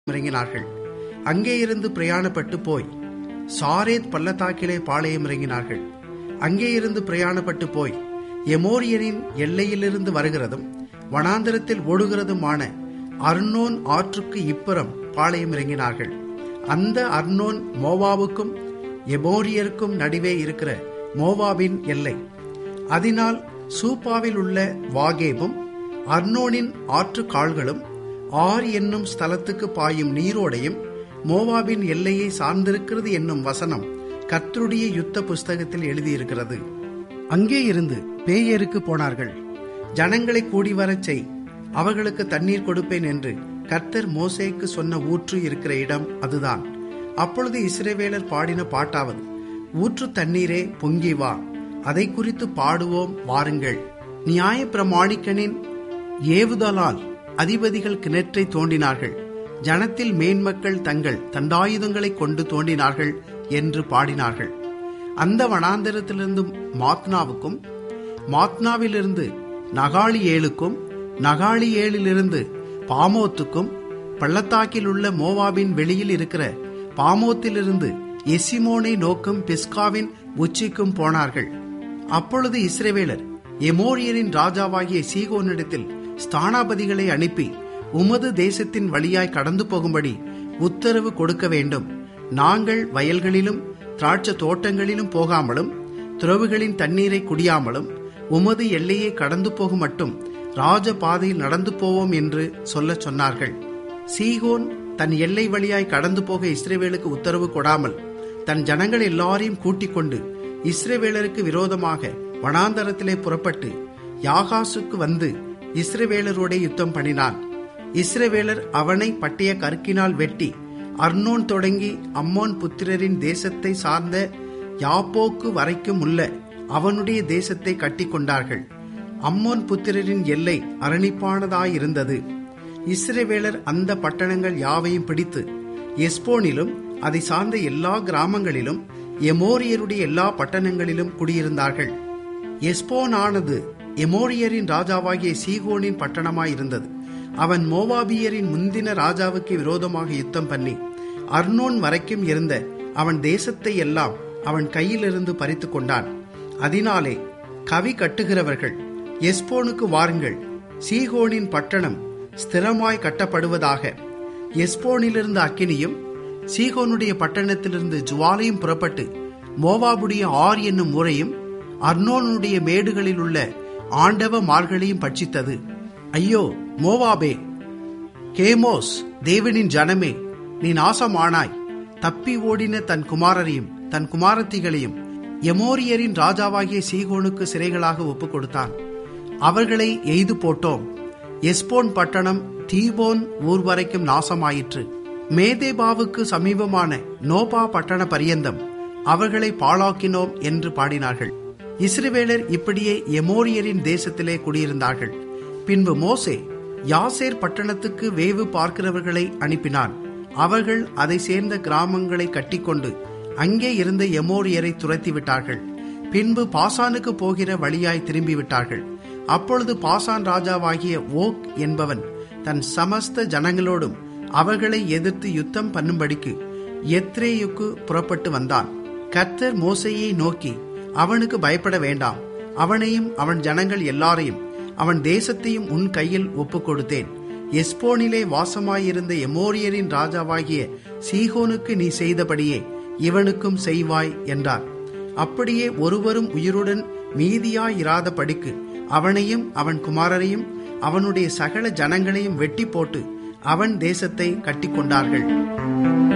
இறங்கினார்கள் அங்கே இருந்து பிரயாணப்பட்டு போய் சாரேத் பள்ளத்தாக்கிலே பாளையம் இறங்கினார்கள் அங்கே இருந்து பிரயாணப்பட்டு போய் எமோரியனின் எல்லையிலிருந்து வருகிறதும் வனாந்தரத்தில் ஓடுகிறதுமான அர்னோன் ஆற்றுக்கு இப்புறம் பாளையம் இறங்கினார்கள் அந்த அர்னோன் மோவாவுக்கும் எமோரியருக்கும் நடுவே இருக்கிற மோவாவின் எல்லை அதனால் சூப்பாவில் உள்ள வாகேபும் அர்னோனின் ஆற்று கால்களும் ஆர் என்னும் ஸ்தலத்துக்கு பாயும் நீரோடையும் மோவாபின் எல்லையை சார்ந்திருக்கிறது என்னும் வசனம் கர்த்தருடைய யுத்த புஸ்தகத்தில் எழுதியிருக்கிறது அங்கே இருந்து பேயருக்கு போனார்கள் ஜனங்களை கூடி வரச் செய் அவர்களுக்கு தண்ணீர் கொடுப்பேன் என்று கர்த்தர் மோசேக்கு சொன்ன ஊற்று இருக்கிற இடம் அதுதான் அப்பொழுது இஸ்ரவேலர் பாடின பாட்டாவது ஊற்று தண்ணீரே பொங்கி வா அதை குறித்து பாடுவோம் வாருங்கள் நியாய பிரமாணிக்கனின் ஏவுதலால் அதிபதிகள் கிணற்றை தோண்டினார்கள் ஜனத்தில் மேன்மக்கள் தங்கள் தண்டாயுதங்களை கொண்டு தோண்டினார்கள் என்று பாடினார்கள் அந்த வனாந்தரத்திலிருந்து மாத்னாவுக்கும் மாத்னாவிலிருந்து நகாளியேலுக்கும் நகாளியேலிலிருந்து பாமோத்துக்கும் பள்ளத்தாக்கில் உள்ள மோவாபின் வெளியில் இருக்கிற பாமோத்திலிருந்து எசிமோனை நோக்கும் பிஸ்காவின் உச்சிக்கும் போனார்கள் அப்பொழுது இஸ்ரேவேலர் எமோரியரின் ராஜாவாகிய சீகோனிடத்தில் ஸ்தானாபதிகளை அனுப்பி உமது தேசத்தின் வழியாய் கடந்து போகும்படி உத்தரவு கொடுக்க வேண்டும் நாங்கள் வயல்களிலும் திராட்சை தோட்டங்களிலும் போகாமலும் துறவுகளின் தண்ணீரை குடியாமலும் உமது எல்லையை கடந்து போகும் மட்டும் ராஜ பாதையில் நடந்து போவோம் என்று சொல்லச் சொன்னார்கள் சீகோன் தன் எல்லை வழியாய் கடந்து போக இஸ்ரேவேலுக்கு உத்தரவு கொடாமல் தன் ஜனங்கள் எல்லாரையும் கூட்டிக் கொண்டு இஸ்ரேவேலருக்கு விரோதமாக வனாந்தரத்திலே புறப்பட்டு யாகாசுக்கு வந்து இஸ்ரவேலரோட யுத்தம் பண்ணினான் இஸ்ரவேலர் அவனை பட்டிய கற்கினால் வெட்டி அர்னோன் தொடங்கி அம்மோன் புத்திரரின் தேசத்தை சார்ந்த யாப்போக்கு வரைக்கும் உள்ள அவனுடைய தேசத்தை கட்டி கொண்டார்கள் அம்மோன் புத்திரரின் எல்லை அரணிப்பானதாயிருந்தது இஸ்ரவேலர் அந்த பட்டணங்கள் யாவையும் பிடித்து எஸ்போனிலும் அதை சார்ந்த எல்லா கிராமங்களிலும் எமோரியருடைய எல்லா பட்டணங்களிலும் குடியிருந்தார்கள் எஸ்போனானது எமோரியரின் ராஜாவாகிய சீகோனின் பட்டணமாயிருந்தது அவன் மோவாபியரின் முந்தின ராஜாவுக்கு விரோதமாக யுத்தம் பண்ணி அர்னோன் வரைக்கும் இருந்த அவன் தேசத்தை எல்லாம் அவன் கையிலிருந்து பறித்து கொண்டான் அதனாலே கவி கட்டுகிறவர்கள் எஸ்போனுக்கு வாருங்கள் சீகோனின் பட்டணம் ஸ்திரமாய் கட்டப்படுவதாக எஸ்போனிலிருந்து அக்கினியும் சீகோனுடைய பட்டணத்திலிருந்து ஜுவாலையும் புறப்பட்டு மோவாபுடைய ஆர் என்னும் முறையும் அர்னோனுடைய மேடுகளில் உள்ள ஆண்டவ மார்களையும் பட்சித்தது ஐயோ மோவாபே கேமோஸ் தேவனின் ஜனமே நீ நாசமானாய் தப்பி ஓடின தன் குமாரரையும் தன் குமாரத்திகளையும் எமோரியரின் ராஜாவாகிய சீகோனுக்கு சிறைகளாக ஒப்புக் கொடுத்தான் அவர்களை எய்து போட்டோம் எஸ்போன் பட்டணம் தீபோன் ஊர் வரைக்கும் நாசமாயிற்று மேதேபாவுக்கு சமீபமான நோபா பட்டண பரியந்தம் அவர்களை பாழாக்கினோம் என்று பாடினார்கள் இஸ்ரவேலர் இப்படியே எமோரியரின் தேசத்திலே குடியிருந்தார்கள் பின்பு மோசே யாசேர் பட்டணத்துக்கு வேவு பார்க்கிறவர்களை அனுப்பினான் அவர்கள் அதை சேர்ந்த கிராமங்களை கட்டிக்கொண்டு அங்கே இருந்த எமோரியரை துரத்தி விட்டார்கள் பின்பு பாசானுக்கு போகிற வழியாய் திரும்பிவிட்டார்கள் அப்பொழுது பாசான் ராஜாவாகிய ஓக் என்பவன் தன் சமஸ்த ஜனங்களோடும் அவர்களை எதிர்த்து யுத்தம் பண்ணும்படிக்கு எத்ரேயுக்கு புறப்பட்டு வந்தான் கர்த்தர் மோசையை நோக்கி அவனுக்கு பயப்பட வேண்டாம் அவனையும் அவன் ஜனங்கள் எல்லாரையும் அவன் தேசத்தையும் உன் கையில் ஒப்புக் கொடுத்தேன் எஸ்போனிலே வாசமாயிருந்த எமோரியரின் ராஜாவாகிய சீகோனுக்கு நீ செய்தபடியே இவனுக்கும் செய்வாய் என்றார் அப்படியே ஒருவரும் உயிருடன் மீதியாயிராத படிக்கு அவனையும் அவன் குமாரரையும் அவனுடைய சகல ஜனங்களையும் வெட்டி போட்டு அவன் தேசத்தை கட்டிக்கொண்டார்கள்